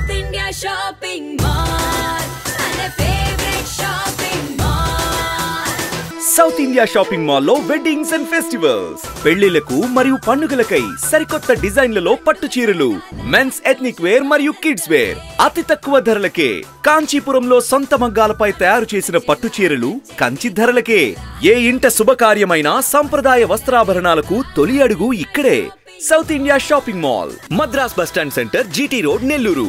South India Shopping Mall. And a favorite shopping mall. South India shopping మాల్లో weddings and festivals పెళ్లిలకు మరియు పండుగలకై సరికొత్త డిజైన్లలో పట్టు చీరలు మెన్స్ ఎథ్నిక్ వేర్ మరియు కిడ్స్ వేర్ అతి తక్కువ ధరలకే కాంచీపురంలో సొంత మగ్గాలపై తయారు చేసిన పట్టు చీరలు కంచి ధరలకే ఏ ఇంట శుభకార్యమైన సంప్రదాయ వస్త్రాభరణాలకు తొలి అడుగు ఇక్కడే south India shopping mall Madras bus stand centre G T road Nellore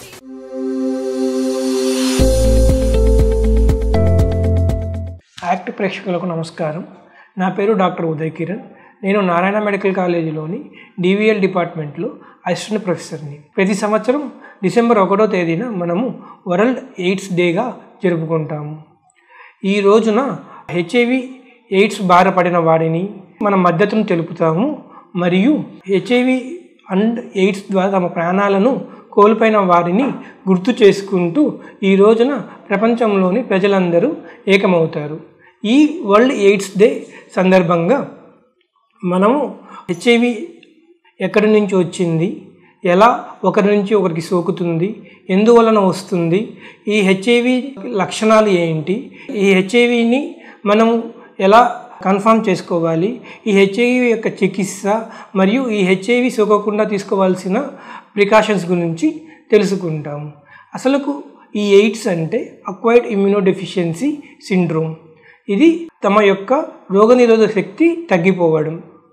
యాక్ట్ ప్రేక్షకులకు నమస్కారం నా పేరు డాక్టర్ ఉదయ్ కిరణ్ నేను నారాయణ మెడికల్ కాలేజీలోని డివిఎల్ డిపార్ట్మెంట్లో అసిస్టెంట్ ప్రొఫెసర్ని ప్రతి సంవత్సరం డిసెంబర్ ఒకటో తేదీన మనము వరల్డ్ ఎయిడ్స్ డేగా జరుపుకుంటాము ఈ రోజున హెచ్ఐవి ఎయిడ్స్ బారిన వారిని మన మద్దతును తెలుపుతాము మరియు హెచ్ఐవి అండ్ ఎయిడ్స్ ద్వారా తమ ప్రాణాలను కోల్పోయిన వారిని గుర్తు చేసుకుంటూ ఈ రోజున ప్రపంచంలోని ప్రజలందరూ ఏకమవుతారు ఈ వరల్డ్ ఎయిడ్స్ డే సందర్భంగా మనము హెచ్ఐవి ఎక్కడి నుంచి వచ్చింది ఎలా ఒకరి నుంచి ఒకరికి సోకుతుంది ఎందువలన వస్తుంది ఈ హెచ్ఐవి లక్షణాలు ఏంటి ఈ హెచ్ఐవిని మనము ఎలా కన్ఫర్మ్ చేసుకోవాలి ఈ హెచ్ఐవి యొక్క చికిత్స మరియు ఈ హెచ్ఐవి సోకకుండా తీసుకోవాల్సిన ప్రికాషన్స్ గురించి తెలుసుకుంటాము అసలుకు ఈ ఎయిడ్స్ అంటే అక్వైర్డ్ ఇమ్యూనోడెఫిషియన్సీ సిండ్రోమ్ ఇది తమ యొక్క రోగనిరోధక శక్తి తగ్గిపోవడం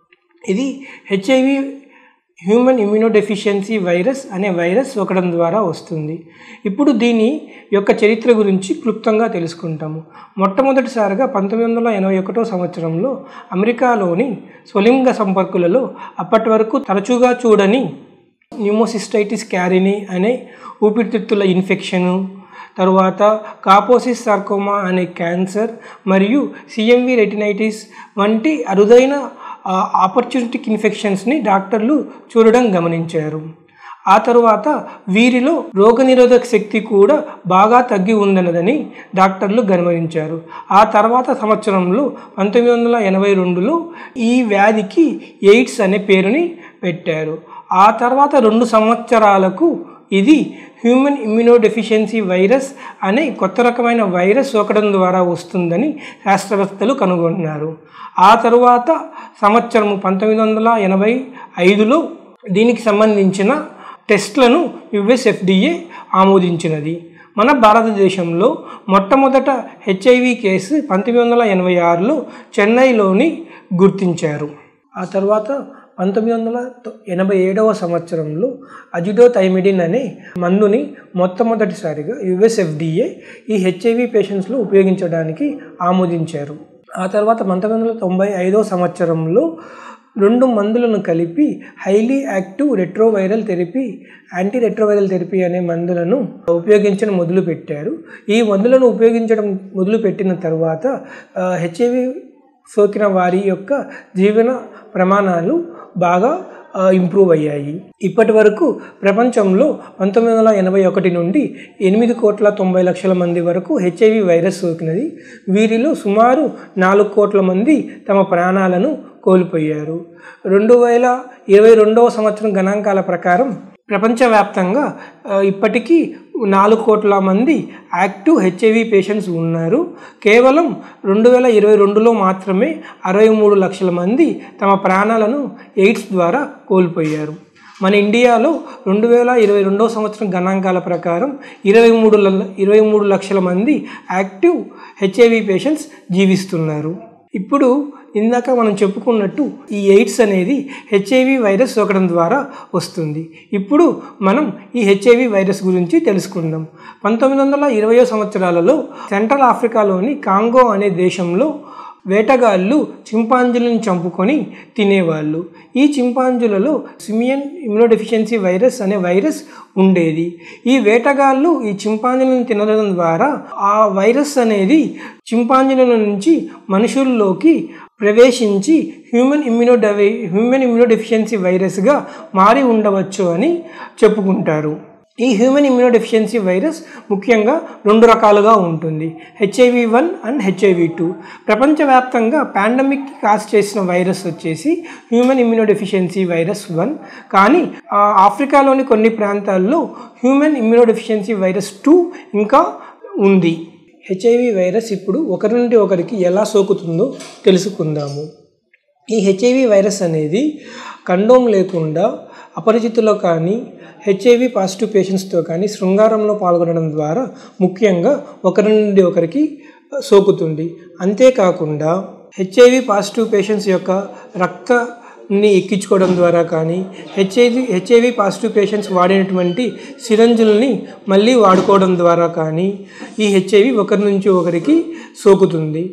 ఇది హెచ్ఐవి హ్యూమన్ ఇమ్యూనోడెఫిషియన్సీ వైరస్ అనే వైరస్ సోకడం ద్వారా వస్తుంది ఇప్పుడు దీని యొక్క చరిత్ర గురించి క్లుప్తంగా తెలుసుకుంటాము మొట్టమొదటిసారిగా పంతొమ్మిది వందల ఎనభై ఒకటో సంవత్సరంలో అమెరికాలోని స్వలింగ సంపర్కులలో అప్పటి వరకు తరచుగా చూడని న్యూమోసిస్టైటిస్ క్యారిని అనే ఊపిరితిత్తుల ఇన్ఫెక్షను తరువాత కాపోసిస్ సార్కోమా అనే క్యాన్సర్ మరియు సిఎంవి రెటినైటిస్ వంటి అరుదైన ఆపర్చునిటిక్ ఇన్ఫెక్షన్స్ని డాక్టర్లు చూడడం గమనించారు ఆ తరువాత వీరిలో రోగనిరోధక శక్తి కూడా బాగా తగ్గి ఉందన్నదని డాక్టర్లు గమనించారు ఆ తర్వాత సంవత్సరంలో పంతొమ్మిది వందల ఎనభై రెండులో ఈ వ్యాధికి ఎయిడ్స్ అనే పేరుని పెట్టారు ఆ తర్వాత రెండు సంవత్సరాలకు ఇది హ్యూమన్ ఇమ్యూనోడెఫిషియన్సీ వైరస్ అనే కొత్త రకమైన వైరస్ సోకడం ద్వారా వస్తుందని శాస్త్రవేత్తలు కనుగొన్నారు ఆ తరువాత సంవత్సరం పంతొమ్మిది వందల ఎనభై ఐదులో దీనికి సంబంధించిన టెస్ట్లను యుఎస్ ఎఫ్డిఏ ఆమోదించినది మన భారతదేశంలో మొట్టమొదట హెచ్ఐవి కేసు పంతొమ్మిది వందల ఎనభై ఆరులో చెన్నైలోని గుర్తించారు ఆ తర్వాత పంతొమ్మిది వందల ఎనభై ఏడవ సంవత్సరంలో అజిడోథైమిడిన్ అనే మందుని మొట్టమొదటిసారిగా యుఎస్ఎఫ్డిఏ ఈ హెచ్ఐవి పేషెంట్స్లో ఉపయోగించడానికి ఆమోదించారు ఆ తర్వాత పంతొమ్మిది వందల తొంభై ఐదవ సంవత్సరంలో రెండు మందులను కలిపి highly active retroviral therapy anti retroviral therapy అనే మందులను ఉపయోగించడం మొదలుపెట్టారు ఈ మందులను ఉపయోగించడం మొదలుపెట్టిన తర్వాత హెచ్ఐవి సోకిన వారి యొక్క జీవన ప్రమాణాలు బాగా ఇంప్రూవ్ అయ్యాయి ఇప్పటి వరకు ప్రపంచంలో పంతొమ్మిది వందల ఎనభై ఒకటి నుండి ఎనిమిది కోట్ల తొంభై లక్షల మంది వరకు హెచ్ఐవి వైరస్ సోకినది వీరిలో సుమారు నాలుగు కోట్ల మంది తమ ప్రాణాలను కోల్పోయారు రెండు వేల ఇరవై రెండవ సంవత్సరం గణాంకాల ప్రకారం ప్రపంచవ్యాప్తంగా ఇప్పటికీ నాలుగు కోట్ల మంది యాక్టివ్ హెచ్ఐవి పేషెంట్స్ ఉన్నారు కేవలం రెండు వేల ఇరవై రెండులో మాత్రమే అరవై మూడు లక్షల మంది తమ ప్రాణాలను ఎయిడ్స్ ద్వారా కోల్పోయారు మన ఇండియాలో రెండు వేల ఇరవై రెండవ సంవత్సరం గణాంకాల ప్రకారం ఇరవై మూడు ఇరవై మూడు లక్షల మంది యాక్టివ్ హెచ్ఐవి పేషెంట్స్ జీవిస్తున్నారు ఇప్పుడు ఇందాక మనం చెప్పుకున్నట్టు ఈ ఎయిడ్స్ అనేది హెచ్ఐవి వైరస్ సోకడం ద్వారా వస్తుంది ఇప్పుడు మనం ఈ హెచ్ఐవి వైరస్ గురించి తెలుసుకుందాం పంతొమ్మిది వందల ఇరవయో సంవత్సరాలలో సెంట్రల్ ఆఫ్రికాలోని కాంగో అనే దేశంలో వేటగాళ్ళు చింపాంజీలను చంపుకొని తినేవాళ్ళు ఈ చింపాంజులలో సిమియన్ ఇమ్యూనోడెఫిషియన్సీ వైరస్ అనే వైరస్ ఉండేది ఈ వేటగాళ్ళు ఈ చింపాంజీలను తినడం ద్వారా ఆ వైరస్ అనేది చింపాంజీల నుంచి మనుషుల్లోకి ప్రవేశించి హ్యూమన్ ఇమ్యూనోడెవి హ్యూమన్ ఇమ్యూనోడెఫిషియన్సీ వైరస్గా మారి ఉండవచ్చు అని చెప్పుకుంటారు ఈ హ్యూమన్ ఇమ్యూనోడెఫిషియన్సీ వైరస్ ముఖ్యంగా రెండు రకాలుగా ఉంటుంది HIV one and HIV two ప్రపంచవ్యాప్తంగా పాండమిక్ కాజ్ చేసిన వైరస్ వచ్చేసి హ్యూమన్ ఇమ్యూనోడెఫిషియన్సీ వైరస్ వన్ కానీ ఆ, ఆఫ్రికాలోని కొన్ని ప్రాంతాల్లో హ్యూమన్ ఇమ్యూనోడెఫిషియన్సీ వైరస్ టూ ఇంకా ఉంది హెచ్ఐవి వైరస్ ఇప్పుడు ఒకరి నుండి ఒకరికి ఎలా సోకుతుందో తెలుసుకుందాము ఈ హెచ్ఐవి వైరస్ అనేది కండోమ్ లేకుండా అపరిచితులో కానీ హెచ్ఐవి పాజిటివ్ పేషెంట్స్తో కానీ శృంగారంలో పాల్గొనడం ద్వారా ముఖ్యంగా ఒకరి నుండి ఒకరికి సోకుతుంది అంతేకాకుండా హెచ్ఐవి పాజిటివ్ పేషెంట్స్ యొక్క రక్తాన్ని ఎక్కించుకోవడం ద్వారా కానీ హెచ్ఐవి హెచ్ఐవి పాజిటివ్ పేషెంట్స్ వాడినటువంటి సిరంజుల్ని మళ్ళీ వాడుకోవడం ద్వారా కానీ ఈ హెచ్ఐవి ఒకరి నుంచి ఒకరికి సోకుతుంది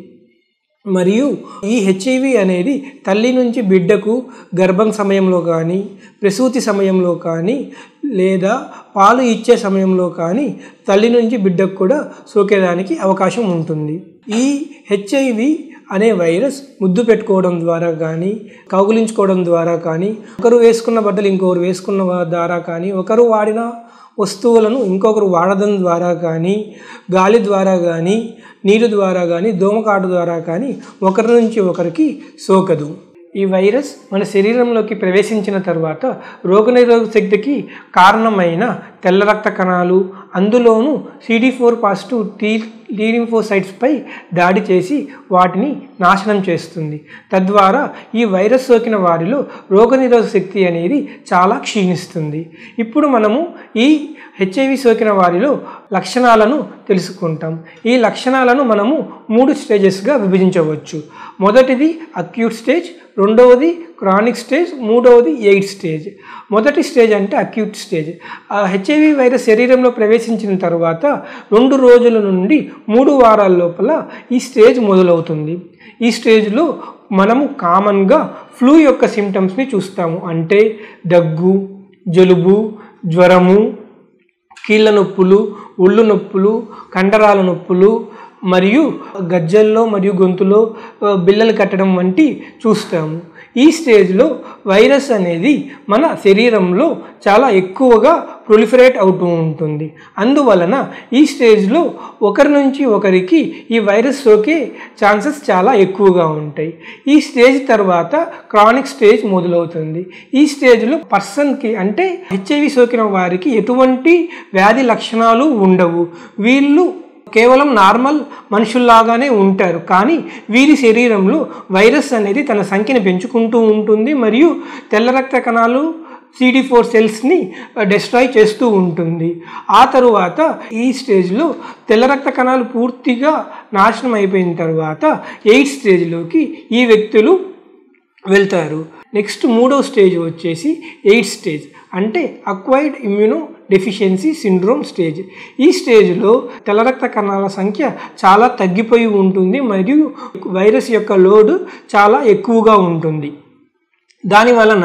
మరియు ఈ హెచ్ఐవి అనేది తల్లి నుంచి బిడ్డకు గర్భం సమయంలో కానీ ప్రసూతి సమయంలో కానీ లేదా పాలు ఇచ్చే సమయంలో కానీ తల్లి నుంచి బిడ్డకు కూడా సోకేదానికి అవకాశం ఉంటుంది ఈ హెచ్ఐవి అనే వైరస్ ముద్దు పెట్టుకోవడం ద్వారా కానీ కౌగులించుకోవడం ద్వారా కానీ ఒకరు వేసుకున్న బట్టలు ఇంకొకరు వేసుకున్న వా- ద్వారా కానీ ఒకరు వాడిన వస్తువులను ఇంకొకరు వాడడం ద్వారా కానీ గాలి ద్వారా కానీ నీరు ద్వారా కానీ దోమకాటు ద్వారా కానీ ఒకరి నుంచి ఒకరికి సోకదు ఈ వైరస్ మన శరీరంలోకి ప్రవేశించిన తర్వాత రోగనిరోధక శక్తికి కారణమైన తెల్ల రక్త కణాలు అందులోనూ సిడి ఫోర్ పాజిటివ్ టీ టీలింఫోసైట్స్పై దాడి చేసి వాటిని నాశనం చేస్తుంది తద్వారా ఈ వైరస్ సోకిన వారిలో రోగనిరోధక శక్తి అనేది చాలా క్షీణిస్తుంది ఇప్పుడు మనము ఈ హెచ్ఐవి సోకిన వారిలో లక్షణాలను తెలుసుకుంటాం ఈ లక్షణాలను మనము మూడు స్టేజెస్గా విభజించవచ్చు మొదటిది అక్యూట్ స్టేజ్ రెండవది క్రానిక్ స్టేజ్ మూడవది ఎయిట్ స్టేజ్ మొదటి స్టేజ్ అంటే అక్యూట్ స్టేజ్ ఆ హెచ్ఐవి వైరస్ శరీరంలో ప్రవేశించిన తర్వాత రెండు రోజుల నుండి మూడు వారాల లోపల ఈ స్టేజ్ మొదలవుతుంది ఈ స్టేజ్లో మనము కామన్గా ఫ్లూ యొక్క సిమ్టమ్స్ని చూస్తాము అంటే దగ్గు జలుబు జ్వరము కీళ్ళ నొప్పులు ఒళ్ళు నొప్పులు కండరాల నొప్పులు మరియు గజ్జల్లో మరియు గొంతులో ఆ, బిల్లలు కట్టడం వంటి చూస్తాము ఈ స్టేజ్లో వైరస్ అనేది మన శరీరంలో చాలా ఎక్కువగా ప్రొలిఫరేట్ అవుతూ ఉంటుంది అందువలన ఈ స్టేజ్లో ఒకరి నుంచి ఒకరికి ఈ వైరస్ సోకే ఛాన్సెస్ చాలా ఎక్కువగా ఉంటాయి ఈ స్టేజ్ తర్వాత క్రానిక్ స్టేజ్ మొదలవుతుంది ఈ స్టేజ్లో పర్సన్కి అంటే హెచ్ఐవి సోకిన వారికి ఎటువంటి వ్యాధి లక్షణాలు ఉండవు వీళ్ళు కేవలం నార్మల్ మనుషుల్లాగానే ఉంటారు కానీ వీరి శరీరంలో వైరస్ అనేది తన సంఖ్యను పెంచుకుంటూ ఉంటుంది మరియు తెల్ల రక్త కణాలు సిడి ఫోర్ సెల్స్ని డిస్ట్రాయ్ చేస్తూ ఉంటుంది ఆ తరువాత ఈ స్టేజ్లో తెల్ల రక్త కణాలు పూర్తిగా నాశనం అయిపోయిన తర్వాత ఎయిట్ స్టేజ్లోకి ఈ వ్యక్తులు వెళ్తారు నెక్స్ట్ మూడో స్టేజ్ వచ్చేసి ఎయిట్ స్టేజ్ అంటే acquired immunodeficiency syndrome stage ఈ స్టేజ్లో తెల్ల రక్త కణాల సంఖ్య చాలా తగ్గిపోయి ఉంటుంది మరియు వైరస్ యొక్క లోడ్ చాలా ఎక్కువగా ఉంటుంది దాని వలన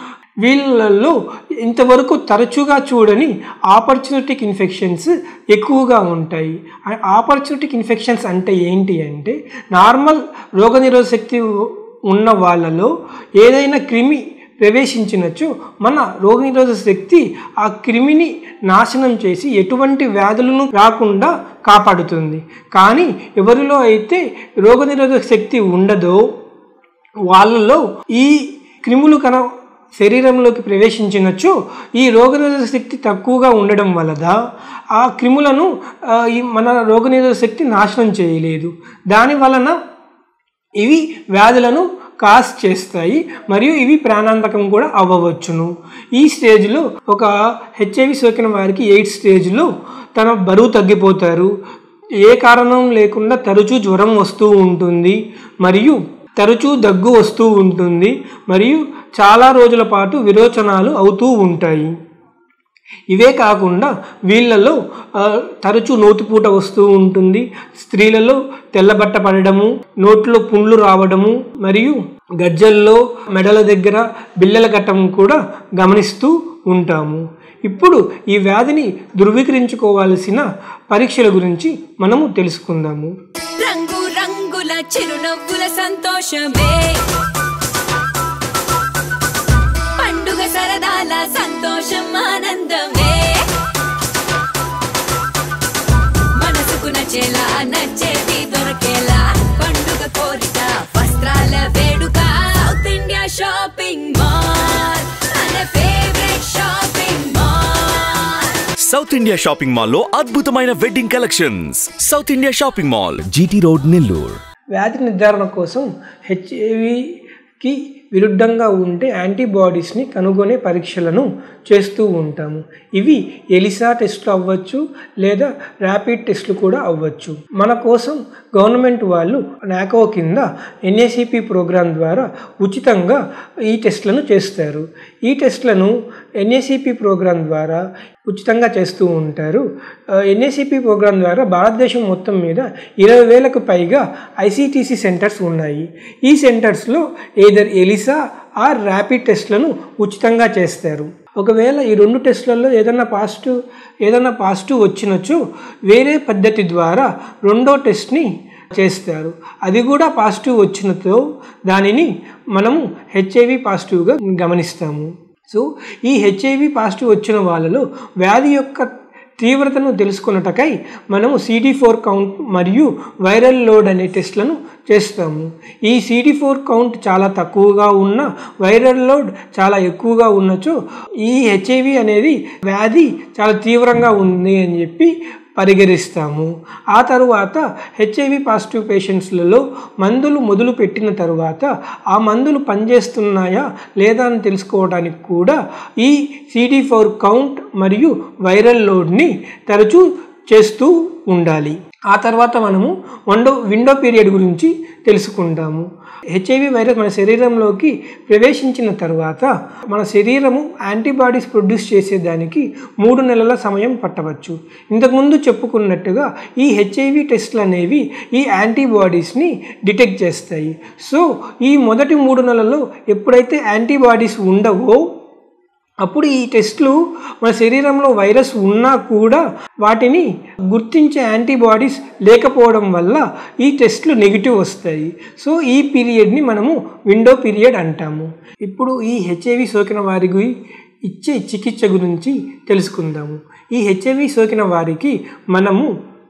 వీళ్ళల్లో ఇంతవరకు తరచుగా చూడని ఆపర్చునిటిక్ ఇన్ఫెక్షన్స్ ఎక్కువగా ఉంటాయి ఆపర్చునిటిక్ ఇన్ఫెక్షన్స్ అంటే ఏంటి అంటే నార్మల్ రోగనిరోధక శక్తి ఉన్న వాళ్ళలో ఏదైనా క్రిమి ప్రవేశించినచో మన రోగనిరోధక శక్తి ఆ క్రిమిని నాశనం చేసి ఎటువంటి వ్యాధులను రాకుండా కాపాడుతుంది కానీ ఎవరిలో అయితే రోగనిరోధక శక్తి ఉండదో వాళ్ళలో ఈ క్రిములు కన శరీరంలోకి ప్రవేశించినచో ఈ రోగనిరోధక శక్తి తక్కువగా ఉండడం వలన ఆ క్రిములను ఆ, ఈ మన రోగనిరోధక శక్తి నాశనం చేయలేదు దాని వలన ఇవి వ్యాధులను కాస్ చేస్తాయి మరియు ఇవి ప్రాణాంతకం కూడా అవ్వవచ్చును ఈ స్టేజ్లో ఒక హెచ్ఐవి సోకిన వారికి ఎయిట్ స్టేజ్లో తన బరువు తగ్గిపోతారు ఏ కారణం లేకుండా తరచూ జ్వరం వస్తూ ఉంటుంది మరియు తరచూ దగ్గు వస్తూ ఉంటుంది మరియు చాలా రోజుల పాటు విరోచనాలు అవుతూ ఉంటాయి ఇవే కాకుండా వీళ్ళలో ఆ, తరచూ నోటిపూట వస్తూ ఉంటుంది స్త్రీలలో తెల్లబట్ట పడడము నోట్లో పుండ్లు రావడము మరియు గజ్జల్లో మెడల దగ్గర బిల్లల కట్టడం కూడా గమనిస్తూ ఉంటాము ఇప్పుడు ఈ వ్యాధిని ధృవీకరించుకోవాల్సిన పరీక్షల గురించి మనము తెలుసుకుందాము రంగు రంగుల చిరునవ్వుల సంతోషమే పండుగ సరదాల సంతోషం ఆనందమే సౌత్ ఇండియా షాపింగ్ మాల్ లో అద్భుతమైన wedding collections South India shopping mall GT road Nellore వ్యాధి నిర్ధారణ కోసం హెచ్ఐవికి విరుద్ధంగా ఉండే యాంటీబాడీస్ని కనుగొనే పరీక్షలను చేస్తూ ఉంటాము ఇవి ఎలిసా టెస్ట్లు అవ్వచ్చు లేదా ర్యాపిడ్ టెస్ట్లు కూడా అవ్వచ్చు మన కోసం గవర్నమెంట్ వాళ్ళు నాకో కింద ఎన్ఏసిపి ప్రోగ్రాం ద్వారా ఉచితంగా ఈ టెస్ట్లను చేస్తారు ఈ టెస్ట్లను ఎన్ఏసిపి ప్రోగ్రాం ద్వారా ఉచితంగా చేస్తూ ఉంటారు ఎన్ఏసిపి ప్రోగ్రాం ద్వారా భారతదేశం మొత్తం మీద ఇరవై వేలకు పైగా ఐసిటిసి సెంటర్స్ ఉన్నాయి ఈ సెంటర్స్లో ఏదర్ ఎలిసా ఆర్ ర్యాపిడ్ టెస్ట్లను ఉచితంగా చేస్తారు ఒకవేళ ఈ రెండు టెస్ట్లలో ఏదైనా పాజిటివ్ ఏదైనా పాజిటివ్ వచ్చినచో వేరే పద్ధతి ద్వారా రెండో టెస్ట్ని చేస్తారు అది కూడా పాజిటివ్ వచ్చినతో దానిని మనము హెచ్ఐవి పాజిటివ్గా గమనిస్తాము సో ఈ హెచ్ఐవి పాజిటివ్ వచ్చిన వాళ్ళలో వ్యాధి యొక్క తీవ్రతను తెలుసుకున్నటకై మనము సిడి ఫోర్ కౌంట్ మరియు వైరల్ లోడ్ అనే టెస్ట్లను చేస్తాము ఈ సిడి ఫోర్ కౌంట్ చాలా తక్కువగా ఉన్న వైరల్ లోడ్ చాలా ఎక్కువగా ఉన్నచో ఈ హెచ్ఐవి అనేది వ్యాధి చాలా తీవ్రంగా ఉంది అని చెప్పి పరిగణిస్తాము ఆ తరువాత హెచ్ఐవి పాజిటివ్ పేషెంట్స్లలో మందులు మొదలు పెట్టిన తరువాత ఆ మందులు పనిచేస్తున్నాయా లేదా అని తెలుసుకోవడానికి కూడా ఈ సిడి ఫోర్ కౌంట్ మరియు వైరల్ లోడ్ని తరచూ చేస్తూ ఉండాలి ఆ తర్వాత మనము వండో విండో పీరియడ్ గురించి తెలుసుకుంటాము హెచ్ఐవి వైరస్ మన శరీరంలోకి ప్రవేశించిన తర్వాత మన శరీరము యాంటీబాడీస్ ప్రొడ్యూస్ చేసేదానికి మూడు నెలల సమయం పట్టవచ్చు ఇంతకుముందు చెప్పుకున్నట్టుగా ఈ హెచ్ఐవి టెస్ట్లు అనేవి ఈ యాంటీబాడీస్ని డిటెక్ట్ చేస్తాయి సో ఈ మొదటి మూడు నెలల్లో ఎప్పుడైతే యాంటీబాడీస్ ఉండవో అప్పుడు ఈ టెస్ట్లు మన శరీరంలో వైరస్ ఉన్నా కూడా వాటిని గుర్తించే యాంటీబాడీస్ లేకపోవడం వల్ల ఈ టెస్ట్లు నెగిటివ్ వస్తాయి సో ఈ పీరియడ్ని మనము విండో పీరియడ్ అంటాము ఇప్పుడు ఈ హెచ్ఐవి సోకిన వారికి ఇచ్చే చికిత్స గురించి తెలుసుకుందాము ఈ హెచ్ఐవి సోకిన వారికి మనము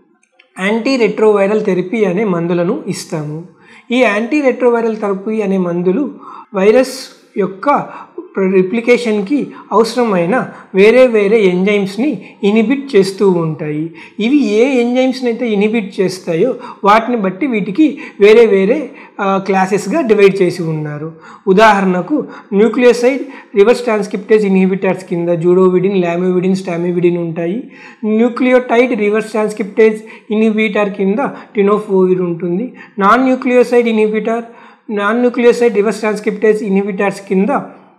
యాంటీ రెట్రోవైరల్ థెరపీ అనే మందులను ఇస్తాము ఈ యాంటీ రెట్రోవైరల్ థెరపీ అనే మందులు వైరస్ యొక్క రిప్లికేషన్కి అవసరమైన వేరే వేరే ఎంజైమ్స్ని ఇనిబిట్ చేస్తూ ఉంటాయి ఇవి ఏ ఎంజైమ్స్ని అయితే ఇనిబిట్ చేస్తాయో వాటిని బట్టి వీటికి వేరే వేరే క్లాసెస్గా డివైడ్ చేసి ఉన్నారు ఉదాహరణకు న్యూక్లియోసైడ్ రివర్స్ ట్రాన్స్క్రిప్టేజ్ ఇన్హిబిటర్స్ కింద జూడోవిడిన్ లామోవిడిన్ స్టామివిడిన్ ఉంటాయి న్యూక్లియోటైడ్ రివర్స్ ట్రాన్స్క్రిప్టేజ్ ఇన్హిబిటర్ కింద టినోఫోవిడ్ ఉంటుంది non nucleoside inhibitor non nucleoside reverse transcriptase inhibitors కింద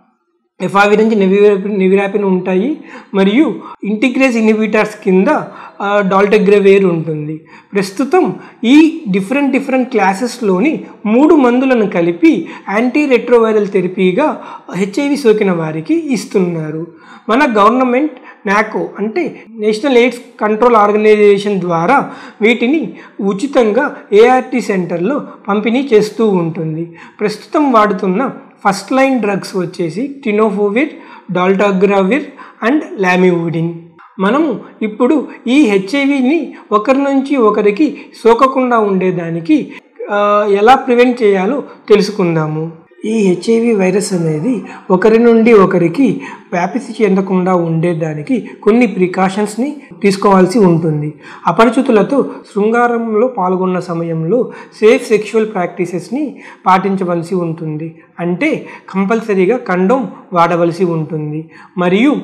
ఎఫావిరెంజ్ నివిరాపిన్ నివిరాపిన్ ఉంటాయి మరియు ఇంటిగ్రేజ్ ఇన్హిబిటర్స్ కింద డాల్టెగ్రవేర్ ఉంటుంది ప్రస్తుతం ఈ డిఫరెంట్ డిఫరెంట్ క్లాసెస్లోని మూడు మందులను కలిపి యాంటీ రెట్రోవైరల్ థెరపీగా హెచ్ఐవి సోకిన వారికి ఇస్తున్నారు మన గవర్నమెంట్ నాకో అంటే నేషనల్ ఎయిడ్స్ కంట్రోల్ ఆర్గనైజేషన్ ద్వారా వీటిని ఉచితంగా ఏఆర్టీ సెంటర్లో పంపిణీ చేస్తూ ఉంటుంది ప్రస్తుతం వాడుతున్న ఫస్ట్ లైన్ డ్రగ్స్ వచ్చేసి టినోఫోవిర్ డాల్టాగ్రావిర్ అండ్ లామివుడిన్ మనము ఇప్పుడు ఈ హెచ్ఐవిని ఒకరి నుంచి ఒకరికి సోకకుండా ఉండేదానికి ఆ, ఎలా ప్రివెంట్ చేయాలో తెలుసుకుందాము ఈ హెచ్ఐవి వైరస్ అనేది ఒకరి నుండి ఒకరికి వ్యాప్తి చెందకుండా ఉండేదానికి కొన్ని ప్రికాషన్స్ని తీసుకోవాల్సి ఉంటుంది అపరిచితులతో శృంగారంలో పాల్గొన్న సమయంలో సేఫ్ సెక్షువల్ ప్రాక్టీసెస్ని పాటించవలసి ఉంటుంది అంటే కంపల్సరీగా కండోమ్ వాడవలసి ఉంటుంది మరియు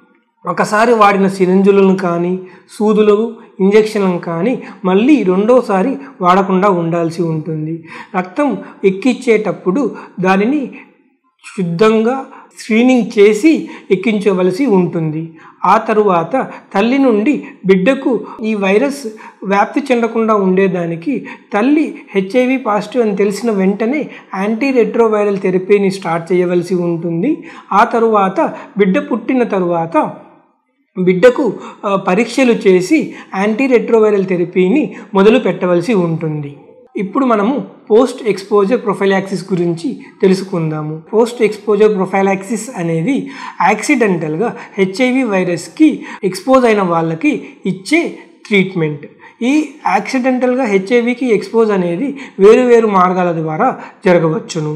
ఒకసారి వాడిన సిరింజులను కానీ సూదులు ఇంజెక్షన్లను కానీ మళ్ళీ రెండోసారి వాడకుండా ఉండాల్సి ఉంటుంది రక్తం ఎక్కించేటప్పుడు దానిని శుద్ధంగా స్క్రీనింగ్ చేసి ఎక్కించవలసి ఉంటుంది ఆ తరువాత తల్లి నుండి బిడ్డకు ఈ వైరస్ వ్యాప్తి చెందకుండా ఉండేదానికి తల్లి హెచ్ఐవి పాజిటివ్ అని తెలిసిన వెంటనే యాంటీ రెట్రోవైరల్ థెరపీని స్టార్ట్ చేయవలసి ఉంటుంది ఆ తరువాత బిడ్డ పుట్టిన తరువాత బిడ్డకు ఆ, పరీక్షలు చేసి యాంటీ రెట్రోవైరల్ థెరపీని మొదలు పెట్టవలసి ఉంటుంది ఇప్పుడు మనము పోస్ట్ ఎక్స్పోజర్ ప్రొఫైలాక్సిస్ గురించి తెలుసుకుందాము పోస్ట్ ఎక్స్పోజర్ ప్రొఫైలాక్సిస్ అనేది యాక్సిడెంటల్గా హెచ్ఐవి వైరస్కి ఎక్స్పోజ్ అయిన వాళ్ళకి ఇచ్చే ట్రీట్మెంట్ ఈ యాక్సిడెంటల్గా హెచ్ఐవికి ఎక్స్పోజ్ అనేది వేరు వేరు మార్గాల ద్వారా జరగవచ్చును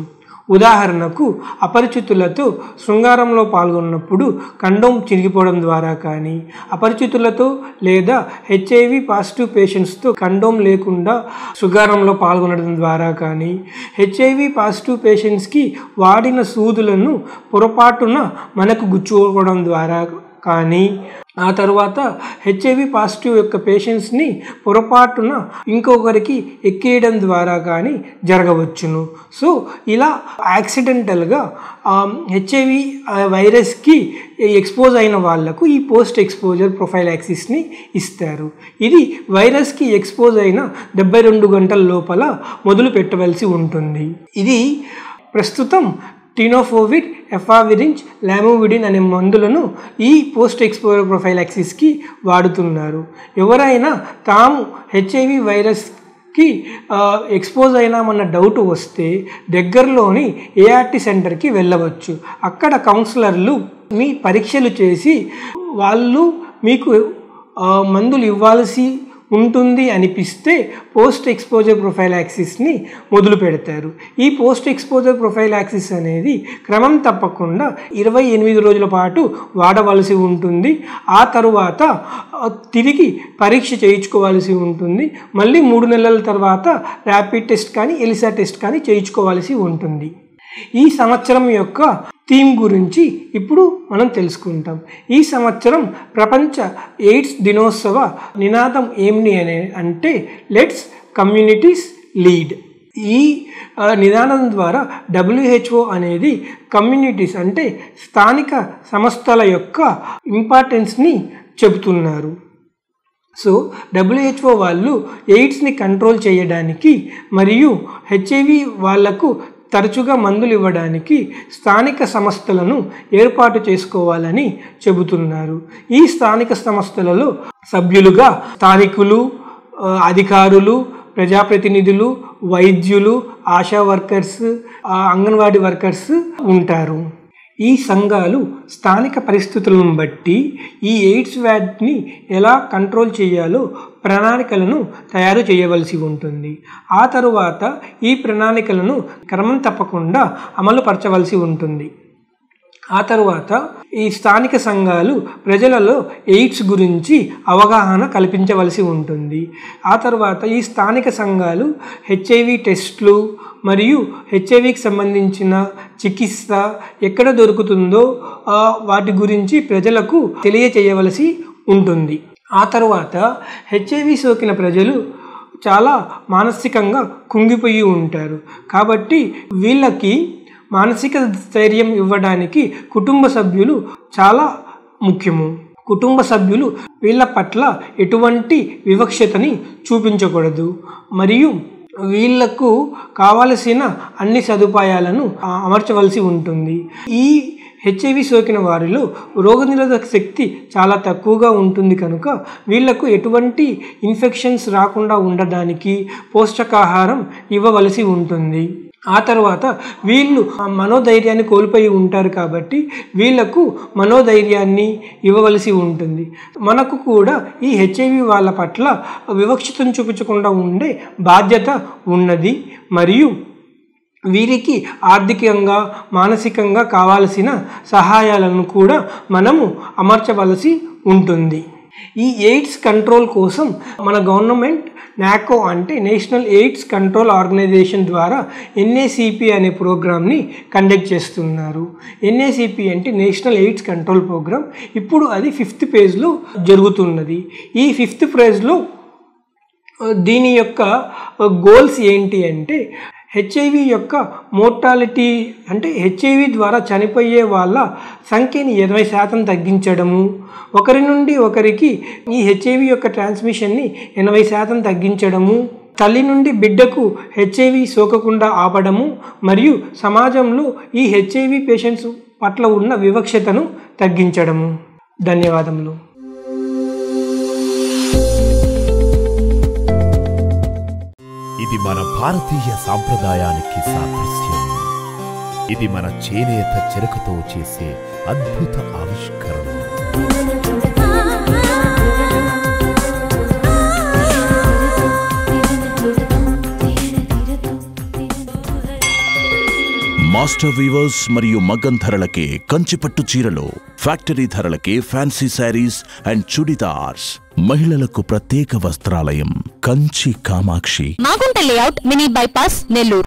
ఉదాహరణకు అపరిచితులతో శృంగారంలో పాల్గొన్నప్పుడు కండోమ్ చిరిగిపోవడం ద్వారా కానీ అపరిచితులతో లేదా హెచ్ఐవి పాజిటివ్ పేషెంట్స్తో కండోమ్ లేకుండా శృంగారంలో పాల్గొనడం ద్వారా కానీ హెచ్ఐవి పాజిటివ్ పేషెంట్స్కి వాడిన సూదులను పొరపాటున మనకు గుచ్చుకోవడం ద్వారా కానీ ఆ తర్వాత హెచ్ఐవి పాజిటివ్ యొక్క పేషెంట్స్ని పొరపాటున ఇంకొకరికి ఎక్కేయడం ద్వారా కానీ జరగవచ్చును సో ఇలా యాక్సిడెంటల్గా హెచ్ఐవి వైరస్కి ఎక్స్పోజ్ అయిన వాళ్లకు ఈ పోస్ట్ ఎక్స్పోజర్ ప్రొఫైల్ యాక్సిస్ని ఇస్తారు ఇది వైరస్కి ఎక్స్పోజ్ అయిన డెబ్బై రెండు గంటల లోపల మొదలు పెట్టవలసి ఉంటుంది ఇది ప్రస్తుతం టినోఫోవిడ్ ఎఫావిరిన్స్ లామోవిడిన్ అనే మందులను ఈ పోస్ట్ ఎక్స్పోజర్ ప్రొఫైల్ యాక్సిస్కి వాడుతున్నారు ఎవరైనా తాము హెచ్ఐవి వైరస్కి ఎక్స్పోజ్ అయినామన్న డౌట్ వస్తే దగ్గరలోని ఏఆర్టీ సెంటర్కి వెళ్ళవచ్చు అక్కడ కౌన్సిలర్లు మీ పరీక్షలు చేసి వాళ్ళు మీకు ఆ, మందులు ఇవ్వాల్సి ఉంటుంది అనిపిస్తే పోస్ట్ ఎక్స్పోజర్ ప్రొఫైల్ యాక్సిస్ని మొదలు పెడతారు ఈ పోస్ట్ ఎక్స్పోజర్ ప్రొఫైల్ యాక్సిస్ అనేది క్రమం తప్పకుండా ఇరవై ఎనిమిది రోజుల పాటు వాడవలసి ఉంటుంది ఆ తరువాత ఆ, తిరిగి పరీక్ష చేయించుకోవాల్సి ఉంటుంది మళ్ళీ మూడు నెలల తర్వాత ర్యాపిడ్ టెస్ట్ కానీ ఎలిసా టెస్ట్ కానీ చేయించుకోవాల్సి ఉంటుంది ఈ సంవత్సరం యొక్క థీమ్ గురించి ఇప్పుడు మనం తెలుసుకుంటాం ఈ సంవత్సరం ప్రపంచ ఎయిడ్స్ దినోత్సవ నినాదం ఏమిటి అనే అంటే లెట్స్ కమ్యూనిటీస్ లీడ్ ఈ ఆ, నిదానం ద్వారా డబ్ల్యూహెచ్ఓ అనేది కమ్యూనిటీస్ అంటే స్థానిక సంస్థల యొక్క ఇంపార్టెన్స్ని చెబుతున్నారు సో డబ్ల్యూహెచ్ఓ వాళ్ళు ఎయిడ్స్ని కంట్రోల్ చేయడానికి మరియు హెచ్ఐవి వాళ్లకు తరచుగా మందులు ఇవ్వడానికి స్థానిక సంస్థలను ఏర్పాటు చేసుకోవాలని చెబుతున్నారు ఈ స్థానిక సంస్థలలో సభ్యులుగా స్థానికులు ఆ, అధికారులు ప్రజాప్రతినిధులు వైద్యులు ఆశా వర్కర్స్ ఆ, అంగన్వాడీ వర్కర్స్ ఉంటారు ఈ సంఘాలు స్థానిక పరిస్థితులను బట్టి ఈ ఎయిడ్స్ వ్యాధిని ఎలా కంట్రోల్ చేయాలో ప్రణాళికలను తయారు చేయవలసి ఉంటుంది ఆ తరువాత ఈ ప్రణాళికలను క్రమం తప్పకుండా అమలు పరచవలసి ఉంటుంది ఆ తరువాత ఈ స్థానిక సంఘాలు ప్రజలలో ఎయిడ్స్ గురించి అవగాహన కల్పించవలసి ఉంటుంది ఆ తర్వాత ఈ స్థానిక సంఘాలు హెచ్ఐవి టెస్ట్లు మరియు హెచ్ఐవికి సంబంధించిన చికిత్స ఎక్కడ దొరుకుతుందో ఆ, వాటి గురించి ప్రజలకు తెలియచేయవలసి ఉంటుంది ఆ తర్వాత హెచ్ఐవి సోకిన ప్రజలు చాలా మానసికంగా కుంగిపోయి ఉంటారు కాబట్టి వీళ్ళకి మానసిక స్థైర్యం ఇవ్వడానికి కుటుంబ సభ్యులు చాలా ముఖ్యము కుటుంబ సభ్యులు వీళ్ళ పట్ల ఎటువంటి వివక్షతని చూపించకూడదు మరియు వీళ్లకు కావలసిన అన్ని సదుపాయాలను ఆ, అమర్చవలసి ఉంటుంది ఈ హెచ్ఐవి సోకిన వారిలో రోగనిరోధక శక్తి చాలా తక్కువగా ఉంటుంది కనుక వీళ్లకు ఎటువంటి ఇన్ఫెక్షన్స్ రాకుండా ఉండడానికి పోషకాహారం ఇవ్వవలసి ఉంటుంది ఆ తర్వాత వీళ్ళు ఆ మనోధైర్యాన్ని కోల్పోయి ఉంటారు కాబట్టి వీళ్లకు మనోధైర్యాన్ని ఇవ్వవలసి ఉంటుంది మనకు కూడా ఈ హెచ్ఐవి వాళ్ళ పట్ల వివక్షతను చూపించకుండా ఉండే బాధ్యత ఉన్నది మరియు వీరికి ఆర్థికంగా మానసికంగా కావాల్సిన సహాయాలను కూడా మనము అమర్చవలసి ఉంటుంది ఈ ఎయిడ్స్ కంట్రోల్ కోసం మన గవర్నమెంట్ నాకో అంటే నేషనల్ ఎయిడ్స్ కంట్రోల్ ఆర్గనైజేషన్ ద్వారా ఎన్ఏసిపి అనే ప్రోగ్రామ్ని కండక్ట్ చేస్తున్నారు ఎన్ఏసిపి అంటే నేషనల్ ఎయిడ్స్ కంట్రోల్ ప్రోగ్రామ్ ఇప్పుడు అది ఫిఫ్త్ పేజ్లో జరుగుతున్నది ఈ ఫిఫ్త్ పేజ్లో దీని యొక్క గోల్స్ ఏంటి అంటే హెచ్ఐవి యొక్క మోర్టాలిటీ అంటే హెచ్ఐవి ద్వారా చనిపోయే వాళ్ళ సంఖ్యని ఇరవై శాతం తగ్గించడము ఒకరి నుండి ఒకరికి ఈ హెచ్ఐవి యొక్క ట్రాన్స్మిషన్ని ఎనభై శాతం తగ్గించడము తల్లి నుండి బిడ్డకు హెచ్ఐవి సోకకుండా ఆపడము మరియు సమాజంలో ఈ హెచ్ఐవి పేషెంట్స్ పట్ల ఉన్న వివక్షతను తగ్గించడము ధన్యవాదములు ఇది మన భారతీయ సాంప్రదాయానికి సాదృశ్యం ఇది మన చేనేత చెరకుతో చేసే అద్భుత ఆవిష్కరణ మాస్టర్ వీవర్స్ మరియు మగ్గం ధరలకే కంచిపట్టు చీరలు ఫ్యాక్టరీ ధరలకే ఫ్యాన్సీ శారీస్ అండ్ చుడిదార్స్ మహిళలకు ప్రత్యేక వస్త్రాలయం Kanchi Kamakshi Magunta layout mini bypass Nellore